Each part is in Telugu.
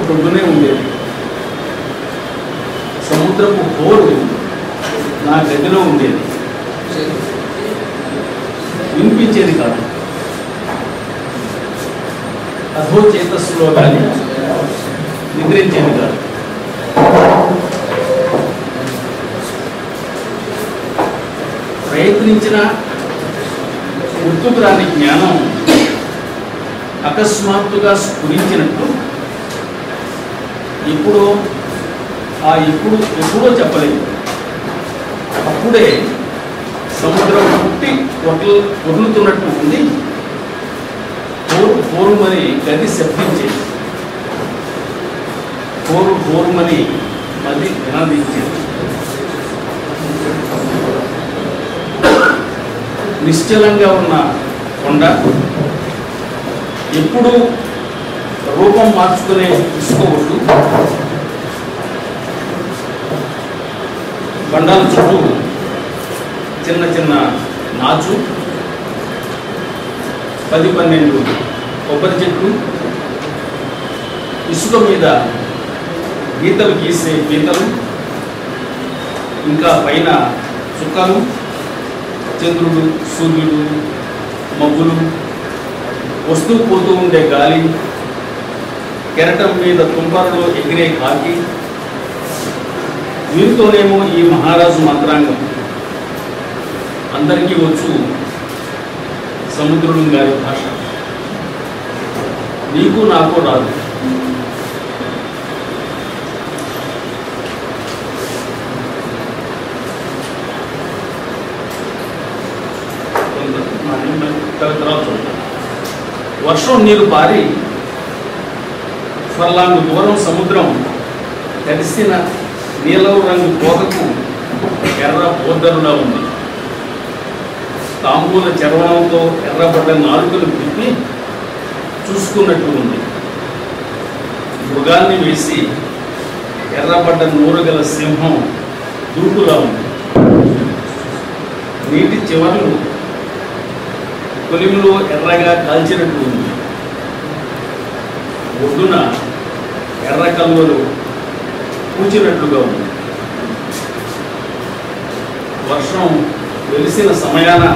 పొద్దునే ఉండేది సముద్రపు హోరు నా గదిలో ఉండేది వినిపించేది కాదు అధో చేతస్సులో కానీ నిద్రించేది కాదు ప్రయత్నించిన గుర్తుకు రాని జ్ఞానం అకస్మాత్తుగా స్ఫురించినట్టు ఇప్పుడు ఆ ఇప్పుడు ఎప్పుడో చెప్పలేదు అప్పుడే సముద్రం పుట్టి వదులు వదులుతున్నట్టు ఉంది హోరు హోరుమని గది శబ్దించేది హోరు హోరుమని మది నినాదించేది నిశ్చలంగా ఉన్న కొండ ఎప్పుడు రూపం మార్చుకునే ఇసుక ఒడ్డు బండాల చుట్టూ చిన్న చిన్న నాచు పది పన్నెండు కొబ్బరి చెట్లు ఇసుక మీద గీతలు గీసే గీతలు ఇంకా పైన చుక్కలు చంద్రుడు సూర్యుడు మబ్బులు వస్తూ పోతూ ఉండే గాలి కెరటం మీద తుంపరలో ఎగిరే కాకి వీరితోనేమో ఈ మహారాజు మంత్రాంగం అందరికీ వచ్చు సముద్రుడు గారి భాష నీకు నాకు రాదు తర్వాత చూద్దాం. వర్షం నీరు పారి ఫర్లాంగు దూరం సముద్రం తడిసిన నీలవ రంగు పోకకు ఎర్ర బోద్దరులా ఉంది తాంబూల చర్వణంతో ఎర్రబడ్డ నాలుకలు తిప్పి చూసుకున్నట్టు ఉంది మృగాల్ని వేసి ఎర్రబడ్డ నూరు గల సింహం దూకులా ఉంది నీటి చివర్లు కొలిమిలో ఎర్రగా కాల్చినట్టు ఉంది ఒడ్డున ఎర్ర కలువలు పూచినట్లుగా ఉంది వర్షం వెలిసిన సమయాన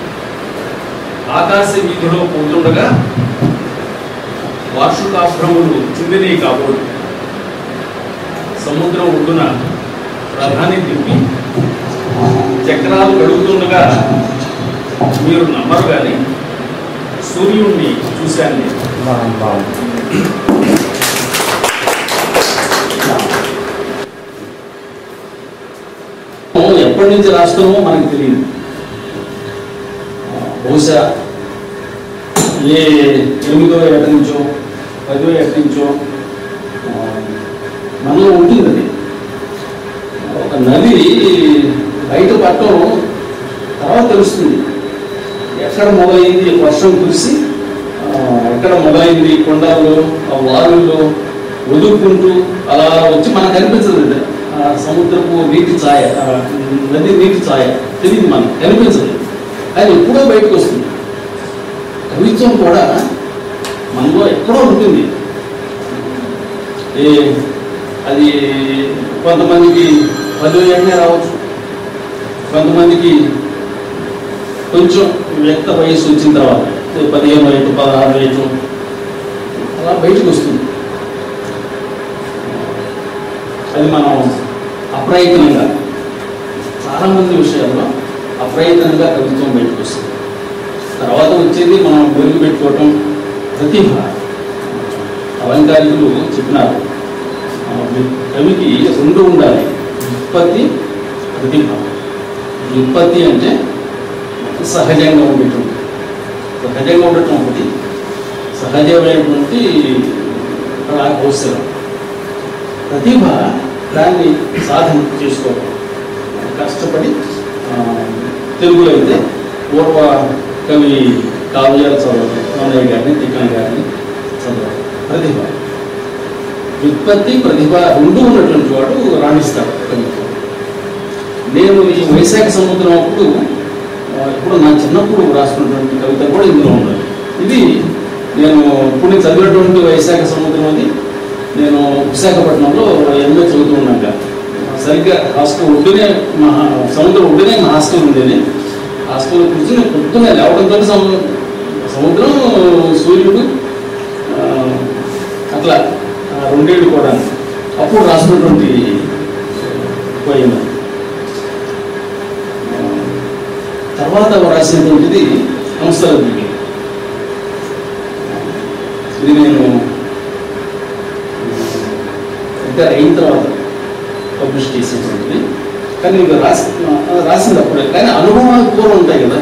ఆకాశ వీధిలో పోతుండగా వార్షికాభ్రములు చిందినే కాబోలు సముద్రం ఒడ్డున ప్రధాని తిప్పి చక్రాలు గడుగుతుండగా మీరు నమ్మరు కానీ సూర్యుడిని చూశాను నేను ఎప్పటి నుంచి రాష్ట్రమో మనకు తెలియదు ఆ, బహుశా ఏ ఎనిమిదో ఏట నుంచో పదో ఏట నుంచో ఆ, మనలో ఉంటుంది అది ఒక నది బయట పట్టడం తర్వాత తెలుస్తుంది ఎక్కడ మొదలైంది వర్షం కురిసి ఆ, ఎక్కడ మొదలైంది కొండల్లో ఆ వాగుల్లో వదులుకుంటూ అలా వచ్చి మనకు కనిపించదు ఇది. ఆ సముద్రపు నీటి ఛాయ ఆ నది నీటి ఛాయ తెలియదు మనకు కనిపించదు అది ఎప్పుడో బయటకు వస్తుంది కవిత్వం కూడా మనలో ఎక్కడో ఉంటుంది ఏ అది కొంతమందికి పదో ఏళ్ళే రావచ్చు కొంతమందికి కొంచెం వ్యక్త వయసు వచ్చిన తర్వాత ఏ పదిహేను వయసు పదహారు వయసు అలా బయటకు వస్తుంది అది మనం అప్రయత్నంగా చాలామంది విషయాల్లో అప్రయత్నంగా కవిత్వం బయటకు వస్తుంది తర్వాత వచ్చేది మనం వెలుగు పెట్టుకోవటం ప్రతిభ అలంకారికులు చెప్పినారు ఆ, కవికి రెండు ఉండాలి ఉత్పత్తి ప్రతిభ ఉత్పత్తి అంటే సహజంగా ఉండటం సహజంగా ఉండటం ఒకటి సహజమైనటువంటి కళా కౌశలం ప్రతిభ దాన్ని సాధన చేసుకోవడం కష్టపడి ఆ, తెలుగులో అయితే పూర్వ కవి కావ్యాలు చదవడం నన్నయ్య గారిని తిక్కన గారిని చదవడం ప్రతిభ వ్యుత్పత్తి ప్రతిభ రెండు ఉన్నటువంటి వాడు రాణిస్తాడు కవిత్వం నేను ఈ వైశాఖ సముద్రం అప్పుడు ఆ, ఇప్పుడు నా చిన్నప్పుడు రాసుకున్నటువంటి కవిత కూడా ఇందులో ఉన్నది ఇది నేను ఇప్పుడు నేను చదివినటువంటి వైశాఖ సముద్రం అది నేను విశాఖపట్నంలో ఎంఏ చదువుతూ ఉన్నాక సరిగ్గా హాస్టల్ ఒడ్డునే మా సముద్రం ఒడ్డునే మా హాస్టల్ ఉండేది హాస్టల్లో కూర్చొని పొద్దున్నే లేవడంతో సము- సముద్రం సూర్యుడు ఆ, అట్లా ఆ రెండేళ్ళు కూడా అప్పుడు రాసినటువంటి పోయింది తర్వాత రాసినటువంటిది సంస్థల దిగి ఇది నేను ఇంకా అయిన తర్వాత పబ్లిష్ చేసేటువంటిది కానీ ఇంకా రాసి రాసింది అప్పుడే కానీ అనుభవాలు కూడా ఉంటాయి కదా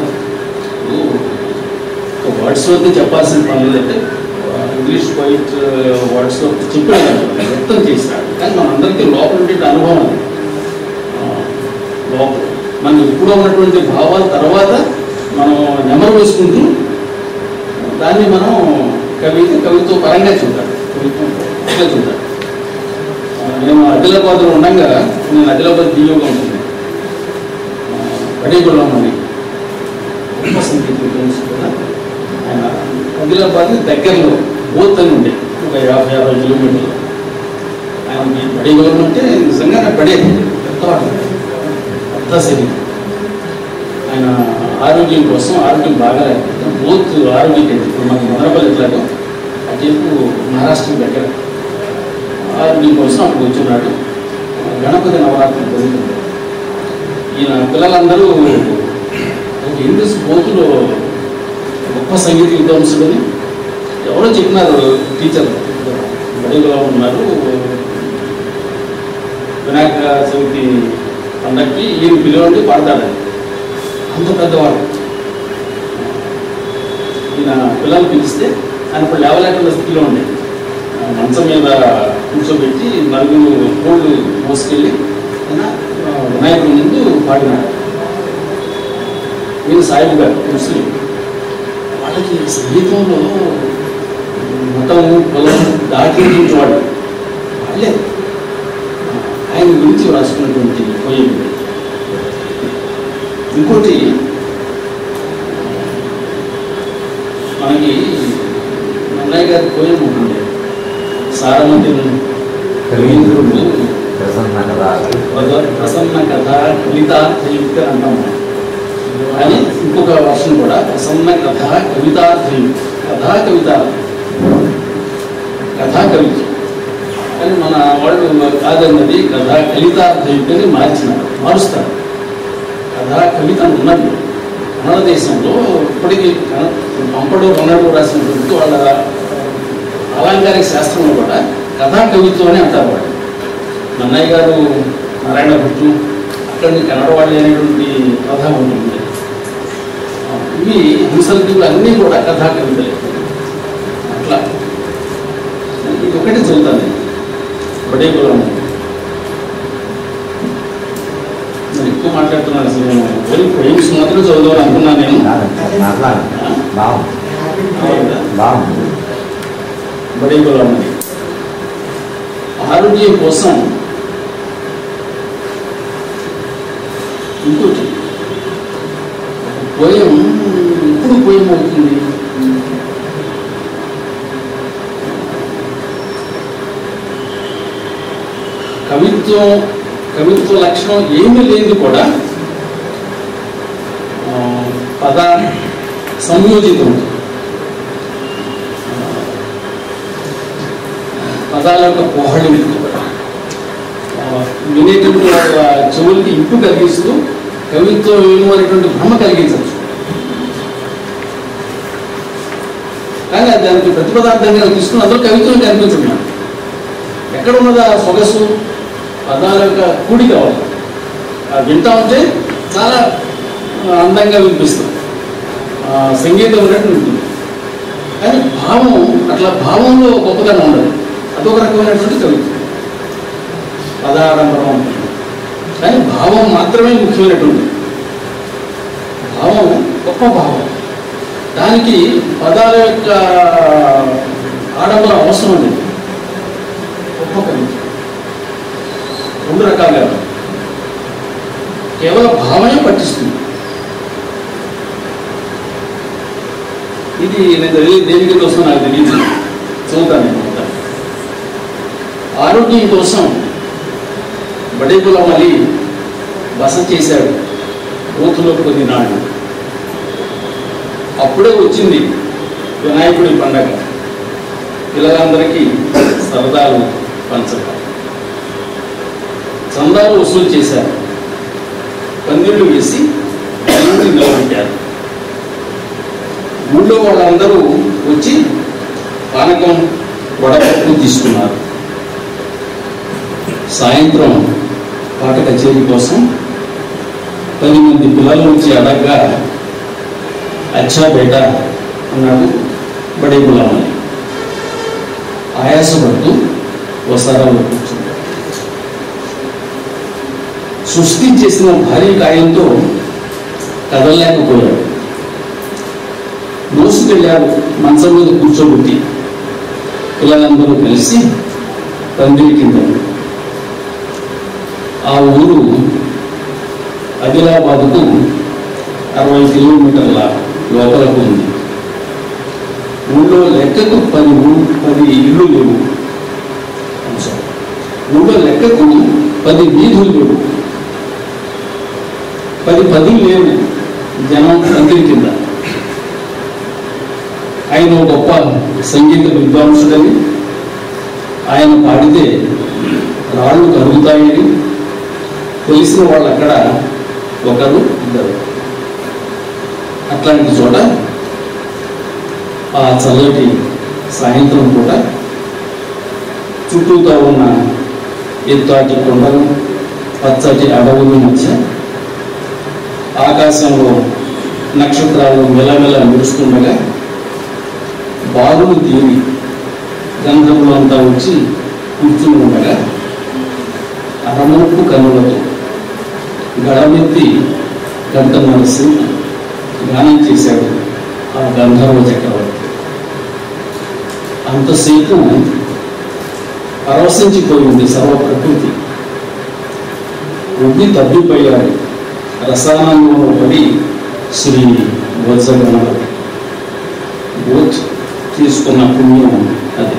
వర్డ్స్ వద్ద చెప్పాల్సిన పని లేదంటే ఇంగ్లీష్ పోయిట్ వర్డ్స్ చెప్పాడు వ్యక్తం చేసినాడు కానీ మనందరికీ లోపల ఉండే అనుభవం అది ఆ, లోపల మనం ఇప్పుడు ఉన్నటువంటి భావాల తర్వాత మనం నెమరు వేసుకుంటూ దాన్ని మనం కవిత కవిత్వ పరంగా చూడాలి కవిత్వం పరంగా చూడాలి ఆ, నేను ఆదిలాబాద్లో ఉండగా నేను ఆదిలాబాద్ దియోగా ఉంటుంది పడేగుళ్ళం అని గొప్ప సంగీత విద్వాంసుడు కూడా ఆయన ఆదిలాబాద్ దగ్గరలో బోత్ అని ఉండే ఒక యాభై అరవై కిలోమీటర్లు ఆయనకి పడేగుళ్ళం అంటే నిజంగా పడేది పెద్దవాడు పెద్ద శరీరం ఆయన ఆరోగ్యం కోసం ఆరోగ్యం బాగా లేకపోతే బోత్ ఆరోగ్యం కేంద్రం ఇప్పుడు మనకి మదనపల్లి ఎట్లాగో అటువైపు మహారాష్ట్ర దగ్గర ఆరోగ్యం కోసం అక్కడ కూర్చున్నాడు గణపతి నవరాత్రి జరుగుతుంది ఈయన పిల్లలందరూ ఒక ఇంగ్లీష్ బోతులో గొప్ప సంగీత విద్వాంసుడని ఎవరో చెప్పినారు టీచర్ బడిలో ఉన్నారు వినాయక చవితి పండక్కి ఈయన పిలవండి పాడతాడని అంత పెద్దవాడు ఈయన పిల్లలు పిలిస్తే ఆయన ఇప్పుడు లేవలేకుండా స్థితిలో ఉండే ఆ మంచం మీద కూర్చోబెట్టి నలుగురు కోళ్ళు మోసుకెళ్ళి ఆయన ఆ, వినాయకుడి ముందు పాడినాడు ఈయన సాయిబు గారు ముస్లిం వాళ్ళకి సంగీతంలో మతం కులం దాటించేవాడు వాళ్ళే ఆయన గురించి రాసుకున్నటువంటి పోయేది ఇంకోటి మనకి నన్నయ్య గారి పోయం ఉంటుంది సారమతి రవీంద్రుడు ప్రసన్న కదా ప్రద- ప్రసన్న కథ కవిత కవిత అంటాం మనం. కానీ ఇంకొక వర్షన్ కూడా ప్రసన్న కథ కవితార్థయం కథా కవిత కథా కవిత కానీ మన వాళ్ళు కాదన్నది కథా కవితార్థయుక్తని మార్చినారు మారుస్తారు కథా కవిత అని ఉన్నది కన్నడ దేశంలో ఇప్పటికీ కన- పంపడు కన్నడ రాసినటువంటి వాళ్ళ అలంకారిక శాస్త్రంలో కూడా కథా కవిత్వం అని అంటారు వాళ్ళు నన్నయ్య గారు నారాయణ భట్టు అక్కడ నుంచి కన్నడ వాళ్ళు అనేటువంటి ప్రభావం ఉంటుంది ఆ, ఇవి హింసలు అన్నీ కూడా కథా కవితలే అట్లా ఇది ఒకటి చదువుతాను బడే కులం నేను ఎక్కువ మాట్లాడుతున్నాను అసలు నేను ఓన్లీ పోయిమ్స్ మాత్రం చదువుదాం అనుకున్నాను నేను బాగుంది అవునా? బాగుంది బడే కులం అని ఆరోగ్యం కోసం ఇంకోటి పోయం ఇప్పుడు పోయం అవుతుంది కవిత్వం కవిత్వ లక్షణం ఏమీ లేనిది కూడా ఆ, పద సంయోజితం పదాల యొక్క పోహళింపు ఆ, వినేటువంటి వాళ్ళ చెవులకి ఇంపు కలిగిస్తూ కవిత్వం ఏమో అనేటువంటి భ్రమ కలిగించవచ్చు కానీ అది దానికి ప్రతిపదార్థంగా తీసుకుని అందులో కవిత్వం కనిపించదు మనకి. ఎక్కడ ఉన్నది ఆ సొగసు పదాల యొక్క కూడి కావాలి ఆ వింటా ఉంటే చాలా ఆ, అందంగా వినిపిస్తుంది ఆ, సంగీతం ఉన్నట్టు ఉంటుంది కానీ భావం అట్లా భావంలో గొప్పతనం ఉండదు అదొక రకమైనటువంటి కవిత్వం పదాడంబరం ఉంటుంది కానీ భావం మాత్రమే ముఖ్యమైనటువంటి భావం గొప్ప భావం దానికి పదాల యొక్క ఆడంబరం అవసరం లేదు గొప్ప కవిత్వం రెండు రకాలుగా కేవలం భావనే పట్టిస్తుంది ఇది నేను చదివి దేనికి వస్తుందో నాకు తెలియదు చదువుతాను నేను మొత్తం. ఆరోగ్యం కోసం బడేకులం అలి బస చేశాడు బూతులో కొన్ని నాడు అప్పుడే వచ్చింది వినాయకుడి పండగ పిల్లలందరికీ సరదాలు పంచడం చందాలు వసూలు చేశారు పందిళ్ళు వేసి దేవుడిని నిలబెట్టారు ఊళ్ళో వాళ్ళందరూ వచ్చి పానకం వడపప్పు తీసుకున్నారు సాయంత్రం పాట కచేరీ కోసం పది మంది పిల్లలు వచ్చి అడగ్గా అచ్చా బేట అన్నాడు బడే గులామని ఆయాసపడుతూ వసారాలో కూర్చున్నాడు సృష్టి చేసిన భారీ కాయంతో కదలలేకపోయాడు మోసుకెళ్ళారు మంచం మీద కూర్చోబెట్టి పిల్లలందరూ కలిసి పందిరి కింద ఆ ఊరు ఆదిలాబాద్కు అరవై కిలోమీటర్ల లోపలకు ఉంది ఊళ్ళో లెక్కకు పది ఊ- పది ఇళ్ళు లేవు I'm sorry. ఊళ్ళో లెక్కకు పది వీధులు లేవు పది పదులు లేవు జనం పందిరి కింద ఆయన ఒక గొప్ప సంగీత విద్వాంసుడని ఆయన పాడితే రాళ్ళు కరుగుతాయని తెలిసిన వాళ్ళు అక్కడ ఒకరు ఇద్దరు అట్లాంటి చోట ఆ చల్లటి సాయంత్రం పూట చుట్టూతో ఉన్న ఎత్తాటి కొండలు పచ్చటి అడవుల మధ్య ఆకాశంలో నక్షత్రాలు మెలమెల మెరుస్తుండగా బాలులు తీరి గంధర్వులు అంతా వచ్చి కూర్చుని ఉండగా అరమోపు కనులతో గడమెత్తి గంట మనసి గానం చేశాడు ఆ గంధర్వ చక్రవర్తి అంతసేపు పరవశించిపోయింది సర్వ ప్రకృతి ఉబ్బి తబ్బిపోయాడు రసానంలో పడి శ్రీ వజ్రగణపతి బోధ్ తీసుకున్న పుణ్యం అది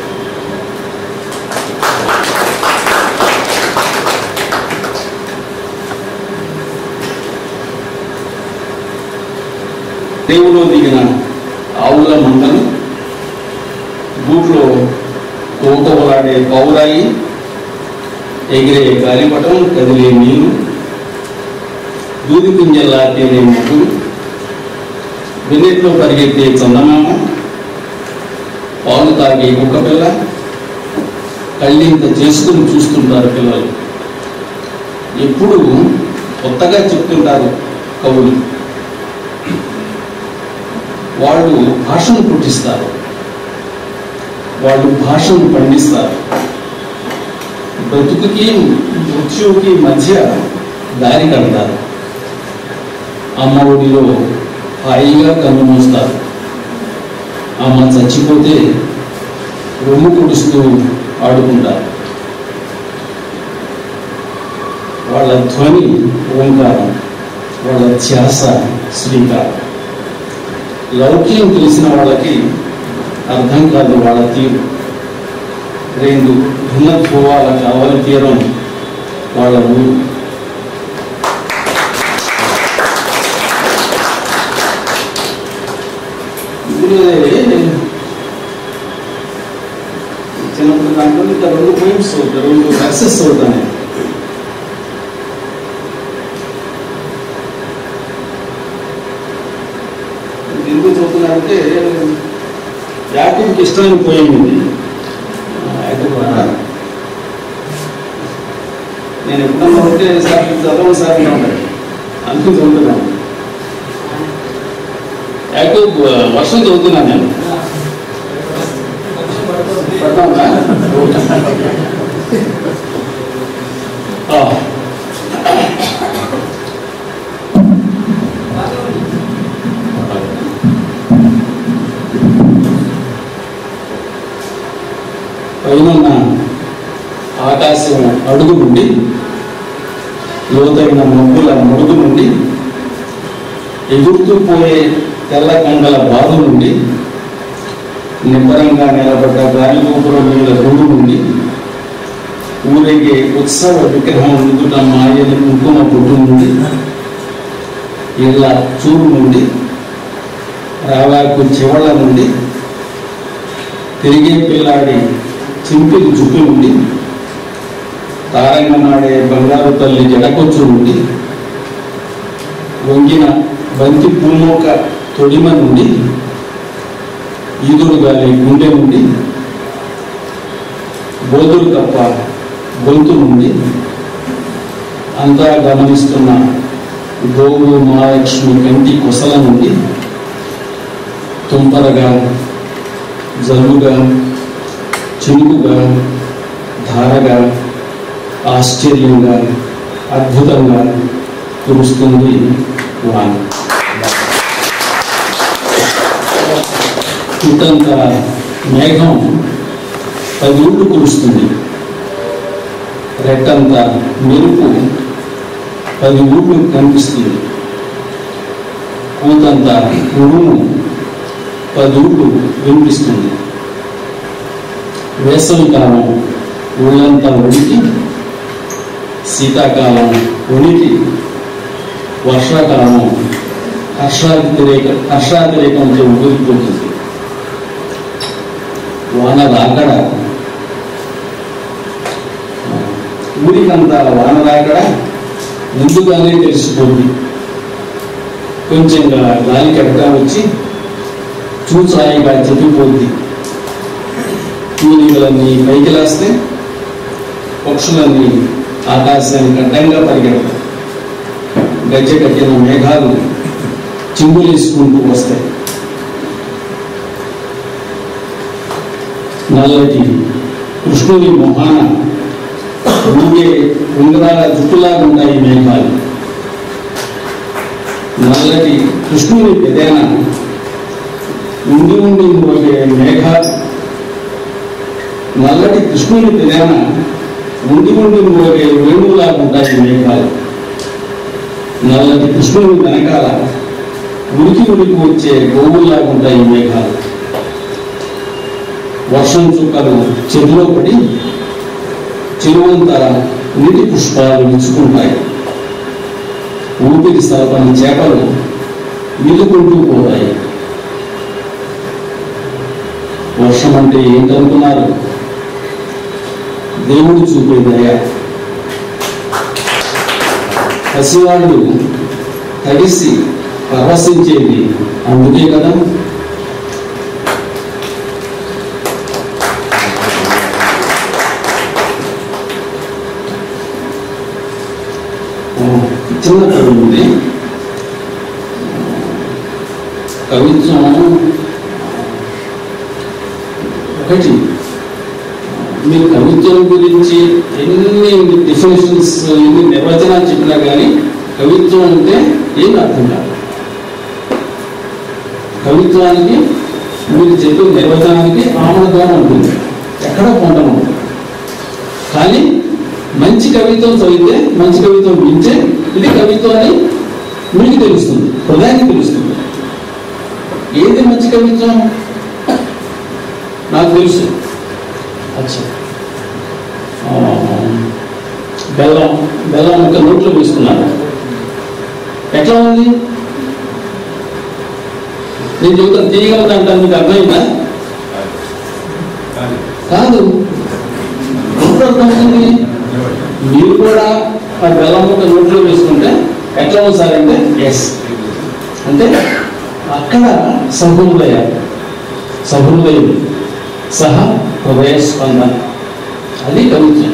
దేవులో దిగిన ఆవుల మందను గూట్లో కోకోలాడే పౌరాయి ఎగిరే గాలిపటం కదిలే నీళ్లు దూది పింజల్లా తేనే మొగ్గులు వెన్నెట్లో పరిగెత్తే చందమామ పాలు తాగే కుక్క పిల్ల కళ్ళింత చేసుకుని చూస్తుంటారు పిల్లలు ఎప్పుడు కొత్తగా చెప్తుంటారు కవులు వాళ్ళు భాషను పుట్టిస్తారు వాళ్ళు భాషను పండిస్తారు బ్రతుకుకి మృత్యువుకి మధ్య దారి కడతారు అమ్మ ఒడిలో హాయిగా కన్ను మూస్తారు అమ్మ చచ్చిపోతే రొమ్ము కుడుస్తూ ఆడుకుంటారు వాళ్ళ ధ్వని ఓంకారం వాళ్ళ ధ్యాస శ్రీకారం లౌక్యం తెలిసిన వాళ్ళకి అర్థం కాదు వాళ్ళ తీరు రెండు భిన్నత్వాల కావలి తీరం వాళ్ళ ఊరు ఇందులో చిన్నప్పుడు దాంట్లో ఇంకా రెండు పోయిమ్స్ చదువుతా రెండు వర్సెస్ చదువుతాను ఎందుకు చదువుతున్నానంటే యాకూబ్కి ఇష్టమైన పోయం ఇది యాకూబ్ అన్నారు. నేను ఎప్పుడన్నా ఉంటే సార్ ఇది చదవను సార్ అని ఉంటాడు అందుకు చదువుతున్నాను యాకూబ్ వర్షం చదువుతున్నాను నేను పడతామా? ఆ. పైనున్న ఆకాశం అడుగు నుండి లోతైన మబ్బుల మడుగు నుండి ఎగురుతూ పోయే తెల్ల కొండల బాధ నుండి నిబ్బరంగా నిలబడ్డ గాలి గోపురం మీద గుండు నుండి ఊరేగే ఉత్సవ విగ్రహం నుదుట మాయని కుంకుమ పుట్టు నుండి ఇళ్ళ చూరు నుండి రావాకు చివళ్ళ నుండి తిరిగే పిల్లాడి చింపికి చుట్టూ నుండి తారంగనాడే బంగారు తల్లి జడకొచ్చు నుండి వంగిన బంతి పూమోక తొడిమ నుండి ఈదుడు గాలి గుండె నుండి బోధుడు తప్ప గొంతు నుండి అంతా గమనిస్తున్న గోవు మహాలక్ష్మి కంటి కొసల నుండి తుంపరగా జలుగా చినుకుగా ధారగా ఆశ్చర్యంగా అద్భుతంగా కురుస్తుంది వాన ఇంతంత మేఘం పది ఊళ్ళు కురుస్తుంది రెట్టంత మెరుపు పది ఊళ్ళు కనిపిస్తుంది కూతంత ఉరుము పది ఊళ్ళు వినిపిస్తుంది వేసవి కాలం ఊళ్ళంతా ఉనికి శీతాకాలం ఉనికి వర్షాకాలం హర్షాతిరేక హర్షాతిరేకంతో ఊరిపోతుంది వాన రాకడ ఊరికంతా వాన రాకడ ముందుగానే తెలిసిపోతుంది కొంచెంగా గాలి కడగా వచ్చి చూసాయిగా చెప్పిపోద్ది తూనీలన్నీ పైకి లేస్తే పక్షులన్నీ ఆకాశానికి అడ్డంగా పరిగెడతాయి గజ్జె కట్టిన మేఘాలు చింగులేసుకుంటూ వస్తాయి నల్లటి కృష్ణుని మొహాన ఊగే ఉంగరాల జుట్టులాగా ఉన్నాయి మేఘాలు నల్లటి కృష్ణుని పెదేన ఉండి ఉండి మోగే మేఘాలు నల్లటి కృష్ణుని పెదేన ఉండి ఉండి మోగే వేణువులాగా ఉంటాయి మేఘాలు నల్లటి కృష్ణుని వెనకాల ఉనికి ఉనికి వచ్చే గోవుల్లాగా ఉంటాయి మేఘాలు వర్షం చుక్కలు చెరువులో పడి చెరువంతా నీటి పుష్పాలు విచ్చుకుంటాయి ఊపిరి సరపని చేపలు మిల్లుకుంటూ పోతాయి వర్షం అంటే ఏంటనుకున్నారు దేవుడు చూపే దయ పసివాళ్ళు తడిసి పరవశించేది అందుకే కదా చిన్న కవి ఉంది కవిత్వం ఒకటి మీరు కవిత్వం గురించి ఎన్ని డిఫినేషన్స్ ఎన్ని నిర్వచనాలు చెప్పినా కానీ కవిత్వం అంటే ఏం అర్థం కాదు కవిత్వానికి మీరు చెప్పే నిర్వచనానికి ఆమోదం ఉంటుంది ఎక్కడో పొందడం ఉంటుంది కానీ మంచి కవిత్వం చదివితే మంచి కవిత్వం వింటే ఇది కవిత్వం అని మీకు తెలుస్తుంది హృదయానికి తెలుస్తుంది ఏది మంచి కవిత్వం నాకు తెలుసు అచ్చా ఆ, బెల్లం బెల్లం ఒక నోట్లో వేసుకున్నాను ఎట్లా ఉంది నేను చెబుతాను తీయగలదు అంటాను మీకు అర్థమైందా కాదు ఎప్పుడు అర్థమవుతుంది మీరు కూడా ఆ బెల్లం ముక్క నోట్లో వేసుకుంటే ఎట్లా ఉంది సార్ అంటే ఎస్ అంటే అక్కడ సహృదయ సహృదయం సహ హృదయ స్పందన అది కవిత్వం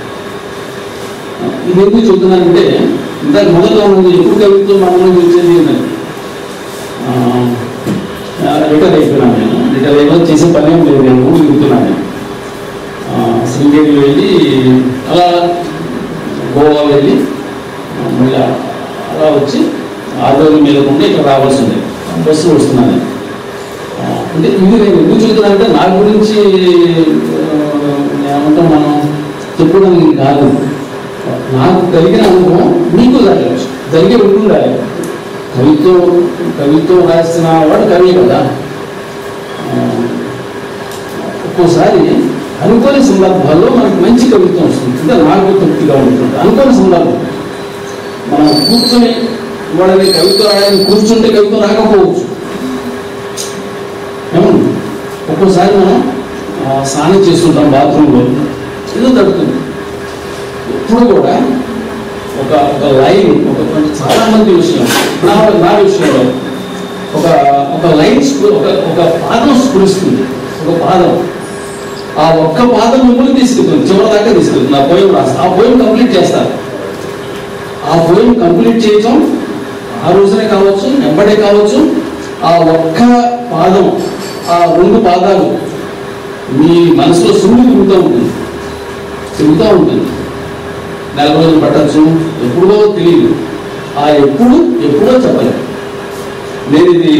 ఇది ఎందుకు చెబుతున్నానంటే ఇందాక మొదట్లో ఉంది ఎప్పుడు కవిత్వం మనలో వచ్చేది అన్నది రిటైర్ అయిపోయినాను నేను రిటైర్ అయిపోయి చేసే పని ఏం లేదు నేను ఊరు తిరుగుతున్నాను నేను ఆ, శృంగేరి వెళ్ళి అలా గోవా వెళ్ళి ఆ, మళ్ళీ అలా వచ్చి ఆరు రోజుల మీద ఉండి ఇక్కడ రావాల్సి ఉంది బస్సు వస్తున్నాను నేను. ఆ, అంటే ఇది నేను ఎందుకు చెబుతున్నానంటే నా గురించి ఆ, ఏమంటాం మనం చెప్పుకోవడానికి కాదు నాకు కలిగిన అనుభవం మీకు జరగచ్చు జరిగే ఉంటుండాలి కవిత్వం కవిత్వం రాసిన వాడు కవి కదా ఆ, ఒక్కోసారి అనుకోని సందర్భాల్లో మనకు మంచి కవిత్వం వస్తుంది అంటే నాకు తృప్తిగా ఉంటుంది అనుకోని సందర్భం మనం కూర్చొని వాళ్ళని కవిత్వం రాయడానికి కూర్చుంటే కవిత్వం రాకపోవచ్చు ఏమండి ఒక్కోసారి మనం ఆ, స్నానం చేస్తుంటాం బాత్రూంలో ఏదో తడుతుంది ఎప్పుడు కూడా ఒక ఒక లైన్ ఒక చాలా మంది విషయం నా నా విషయంలో ఒక ఒక లైన్ స్ఫు- ఒక ఒక పాదం స్ఫురిస్తుంది ఒక పాదం ఆ ఒక్క పాదం మిమ్మల్ని తీసుకెళ్తుంది చివరి దాకా తీసుకెళ్తుంది ఆ పోయం రాస్తా ఆ పోయం కంప్లీట్ చేస్తారు ఆ పోయం కంప్లీట్ చేయటం ఆ రోజునే కావచ్చు వెంబడే కావచ్చు ఆ ఒక్క పాదం ఆ రెండు పాదాలు మీ మనసులో సూర్యుడు తిరుగుతూ ఉంటుంది తిరుగుతూ ఉంటుంది నెల రోజులు పట్టచ్చు ఎప్పుడో తెలియదు ఆ ఎప్పుడు ఎప్పుడో చెప్పలేదు నేను ఇది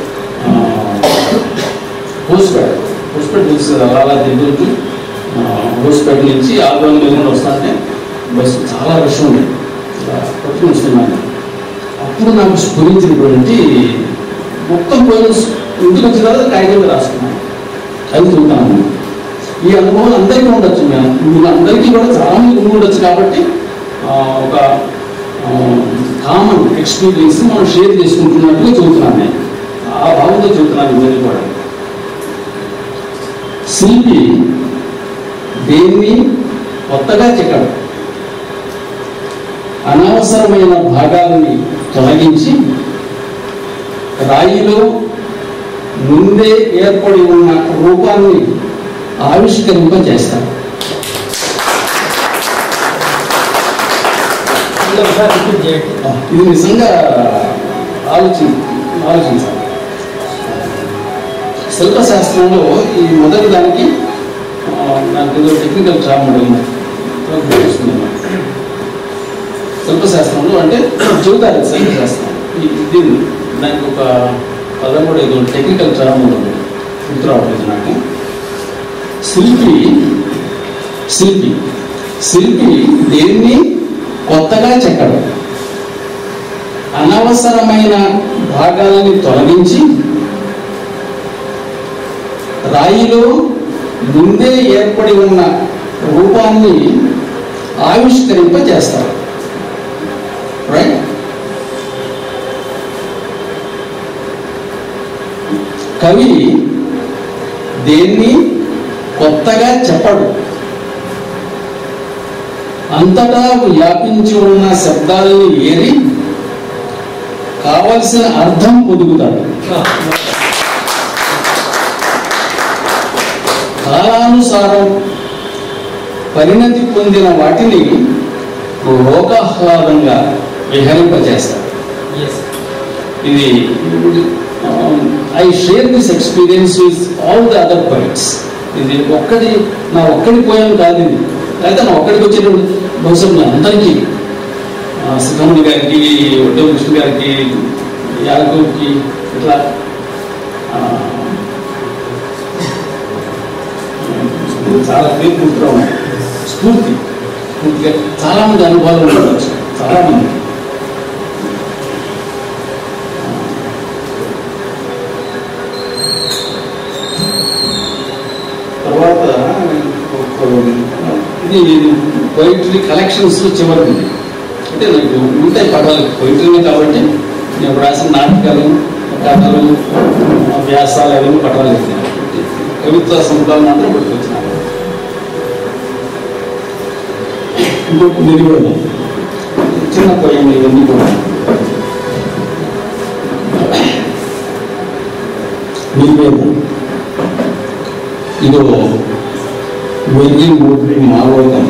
హోస్పేట హోస్పేట తెలుసు కదా అలా అలా తిరుగుతూ హోస్పేట నుంచి ఆగ్రహం మీద వస్తాంటే బస్సు చాలా రష్ ఉంది ఇలా పట్టుకుని వస్తున్నాను అప్పుడు నాకు స్ఫురించినటువంటి మొత్తం పోయిన ఇంటికి వచ్చిన తర్వాత కాగితం మీద రాసుకున్నాను అది చూద్దాము ఈ అనుభవం అందరికీ ఉండొచ్చు మేము మీకు అందరికీ కూడా చాలా మంది ఉండి ఉండొచ్చు కాబట్టి ఆ, ఒక కామన్ ఎక్స్పీరియన్స్ మనం షేర్ చేసుకుంటున్నట్టుగా చెబుతున్నాను నేను ఆ భావంతో చెబుతున్నాను ఇవన్నీ కూడా శిల్పి దేన్ని కొత్తగా చెక్కడు అనవసరమైన భాగాలని తొలగించి రాయిలో ముందే ఏర్పడి ఉన్న రూపాన్ని ఆవిష్కరింపజేస్తారు ఇంకొకసారి రిపీట్ చేయండి ఇది నిజంగా ఆలోచి ఆలోచించాలి శిల్పశాస్త్రంలో ఈ మొదటి దానికి ఆ, నాకు ఏదో టెక్నికల్ ట్రామ్ ఉంది శిల్పశాస్త్రంలో అంటే చెబుతారు శిల్పశాస్త్రం ఈ- దీన్ని దానికి ఒక పదం కూడా ఏదో టెక్నికల్ ట్రామ్ ఉంది గుర్తు రావట్లేదు నాకు శిల్పి శిల్పి శిల్పి దేన్ని కొత్తగా చెక్కడు అనవసరమైన భాగాలని తొలగించి రాయిలో ముందే ఏర్పడి ఉన్న రూపాన్ని ఆవిష్కరింపజేస్తారు రైట్ కవి దేన్ని కొత్తగా చెప్పడు అంతటా వ్యాపించి ఉన్న శబ్దాలని ఏరి కావలసిన అర్థం పొదుగుతాడు కాలానుసారం పరిణతి పొందిన వాటిని లోకాహ్లాదంగా విహరింపజేస్తాడు ఎస్ ఇది I share this experience with all the other points ఇది ఒక్కడి నా ఒక్కడి పోయాను కాదు ఇది అయితే నా ఒక్కడికి వచ్చేటప్పుడు బహుశా మీ అందరికీ ఆ, శ్రీరాముడి గారికి ఉద్దవ కృష్ణ గారికి యాదవ్కి ఇట్లా ఆ, చాలా పేరు గుర్తుగా ఉన్నాయి స్ఫూర్తి స్ఫూర్తిగా చాలా మంది అనుభవాలు ఉండవచ్చు చాలా మంది తర్వాత ఒక- ఇది పోయిటరీ కలెక్షన్స్ చివరికి ఉంది. అంటే నాకు ఉంటాయి పదాలు పోయిటరీనే కాబట్టి నేను రాసిన నాటకాలు కథలు వ్యాసాలు అవన్నీ పటాలు కవిత్వ సముదాయం మాత్రం పట్టుకొచ్చినాను ఇంకొక ఇది కూడా ఉంది. చిన్న పోయం ఇవన్నీ కూడా నిర్వేదం ಇದು వెర్రి మూర్తి మాలోకం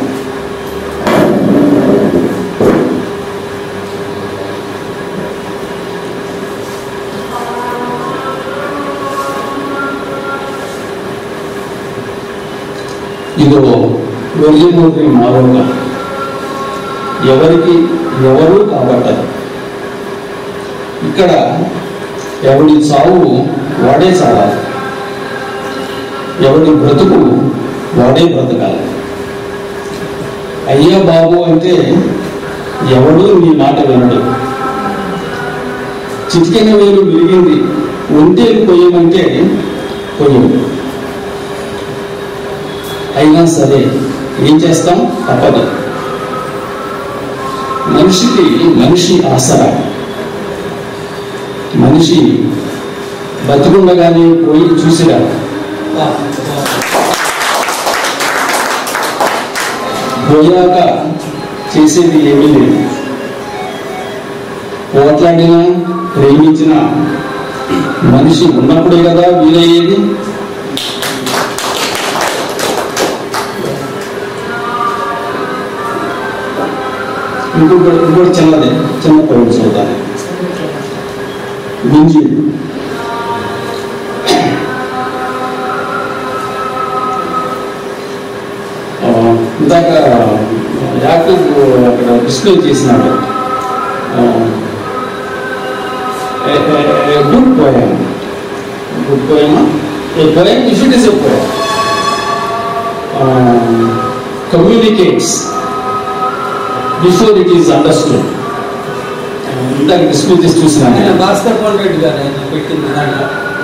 ಇದು వెర్రి మూర్తి మాలోకం ఎవరికి ఎవరు కాబట్టదు ఇక్కడ ఎవడి చావు వాడే చావాలి ఎవడి బ్రతుకు వాడే బ్రతకాలి అయ్యా బాబు అంటే ఎవడు నీ మాట వినడు చిటికెన వేలు విరిగింది ఒంటేలు కొయ్యమంటే కొయ్యవు అయినా సరే ఏం చేస్తాం తప్పదు మనిషికి మనిషి ఆసరా మనిషి బతికుండగానే పోయి చూసిరా పోయాక చేసేది ఏమీ లేదు పోట్లాడినా ప్రేమించిన మనిషి ఉన్నప్పుడే కదా వీలయ్యేది ఇంకొకటి ఇంకోటి చిన్నదే చిన్న పౌరుడు చూద్దాం మింజి ఆ, ఇందాక యాకూబ్ అక్కడ డిస్ప్లే చేసినాడు గుడ్ పోయాం గుడ్ పోయామా ఏ పోయాం if it is a poem communicates before it is understood ఇందాక డిస్ప్లే చేసి ఆయన చూసినాను భాస్కర్ కోల్రెడ్డి గారు ఆయన పెట్టింది దాంట్లో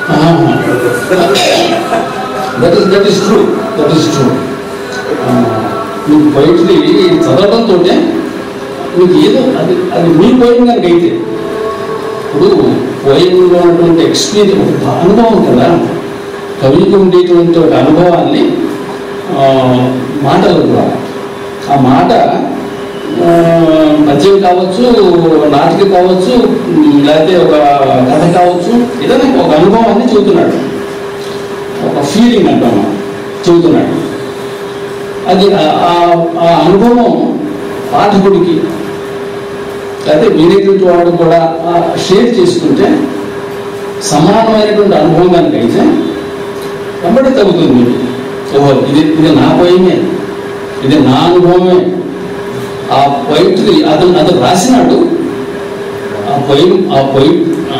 that is that is true that is true మీకు పోయిట్రీ చదవడంతో మీకు ఏదో అది అది మీ పోయిన కనుక అయితే ఇప్పుడు పోయినలో ఉన్నటువంటి ఎక్స్పీరియన్స్ ఒక అనుభవం కదా కవికి ఉండేటువంటి ఒక అనుభవాన్ని ఆ, మాటలు కూడా ఆ మాట ఆ, పద్యం కావచ్చు నాటిక కావచ్చు ఉమ్, లేకపోతే ఒక కథ కావచ్చు ఏదైనా ఒక అనుభవాన్ని చెబుతున్నాడు ఒక ఫీలింగ్ అంటాం మనం, చెబుతున్నాడు అది ఆ- ఆ- ఆ అనుభవం పాఠకుడికి లేకపోతే వినేటువంటి వాడు కూడా ఆ షేర్ చేసుకుంటే సమానమైనటువంటి అనుభవం కనుక అయితే వెంబడి తగ్గుతుంది మీకు ఓహో ఇది ఇది నా పోయమే ఇది నా అనుభవమే ఆ పొయిట్రీ అతను అతను రాసినాడు ఆ పొయం ఆ పొయి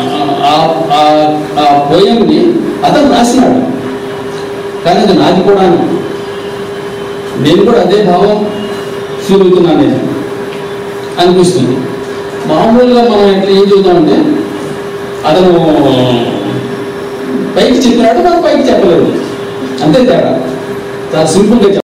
ఆ పోయంని అతను రాసినాడు కానీ అది నాది కూడా నేను కూడా అదే భావం ఫీల్ అవుతున్నాను నేను అనిపిస్తుంది మామూలుగా మనం ఎట్లా ఏం చూద్దామంటే అతను పైకి చెప్పినాడు మనం పైకి చెప్పలేదు అంతే తేడా చాలా సింపుల్గా